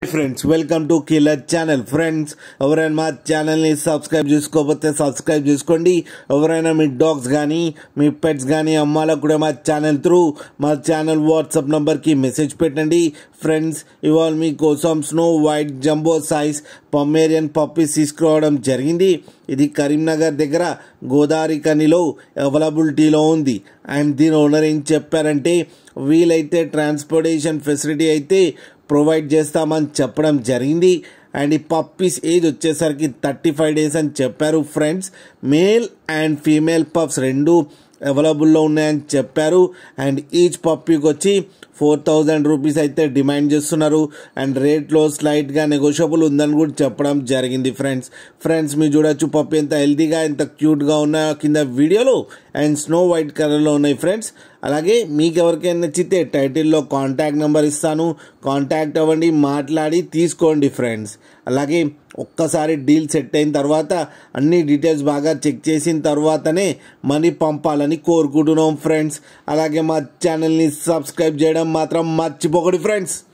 friends welcome to killer channel friends ఎవరైనా మా ఛానల్ని సబ్స్క్రైబ్ చేసుకోకపోతే సబ్స్క్రైబ్ చేసుకోండి ఎవరైనా మీ డాగ్స్ కానీ మీ పెట్స్ కానీ అమ్మాలకు కూడా మా ఛానల్ త్రూ మా ఛానల్ వాట్సాప్ నంబర్కి మెసేజ్ పెట్టండి ఫ్రెండ్స్ ఇవాళ మీకోసం snow white jumbo size Pomeranian puppies తీసుకురావడం జరిగింది ఇది కరీంనగర్ దగ్గర గోదావరి కనిలో అవైలబిలిటీలో ఉంది అండ్ దీని ఓనర్ ఏం చెప్పారంటే వీలైతే ట్రాన్స్పోర్టేషన్ ఫెసిలిటీ అయితే ప్రొవైడ్ చేస్తామని చెప్పడం జరిగింది అండ్ ఈ పప్పీస్ ఏజ్ వచ్చేసరికి థర్టీ ఫైవ్ డేస్ అని చెప్పారు friends male and female pups రెండు అవైలబుల్లో ఉన్నాయని చెప్పారు అండ్ ఈచ్ పప్పీకి వచ్చి ఫోర్ థౌజండ్ రూపీస్ అయితే డిమాండ్ చేస్తున్నారు అండ్ రేట్లో స్లైట్గా నెగోషియబుల్ ఉందని కూడా చెప్పడం జరిగింది ఫ్రెండ్స్ ఫ్రెండ్స్ మీరు చూడొచ్చు పప్పి ఎంత హెల్తీగా ఎంత క్యూట్గా ఉన్న కింద వీడియోలో అండ్ స్నో వైట్ కలర్లో ఉన్నాయి ఫ్రెండ్స్ అలాగే మీకు ఎవరికైనా నచ్చితే టైటిల్లో కాంటాక్ట్ నెంబర్ ఇస్తాను కాంటాక్ట్ అవ్వండి మాట్లాడి తీసుకోండి ఫ్రెండ్స్ అలాగే ఒక్కసారి డీల్ సెట్ అయిన తర్వాత అన్ని డీటెయిల్స్ బాగా చెక్ చేసిన తర్వాతనే మనీ పంపాలని కోరుకుంటున్నాం ఫ్రెండ్స్ అలాగే మా ఛానల్ని సబ్స్క్రైబ్ చేయడం మాత్రం మర్చిపోకండి ఫ్రెండ్స్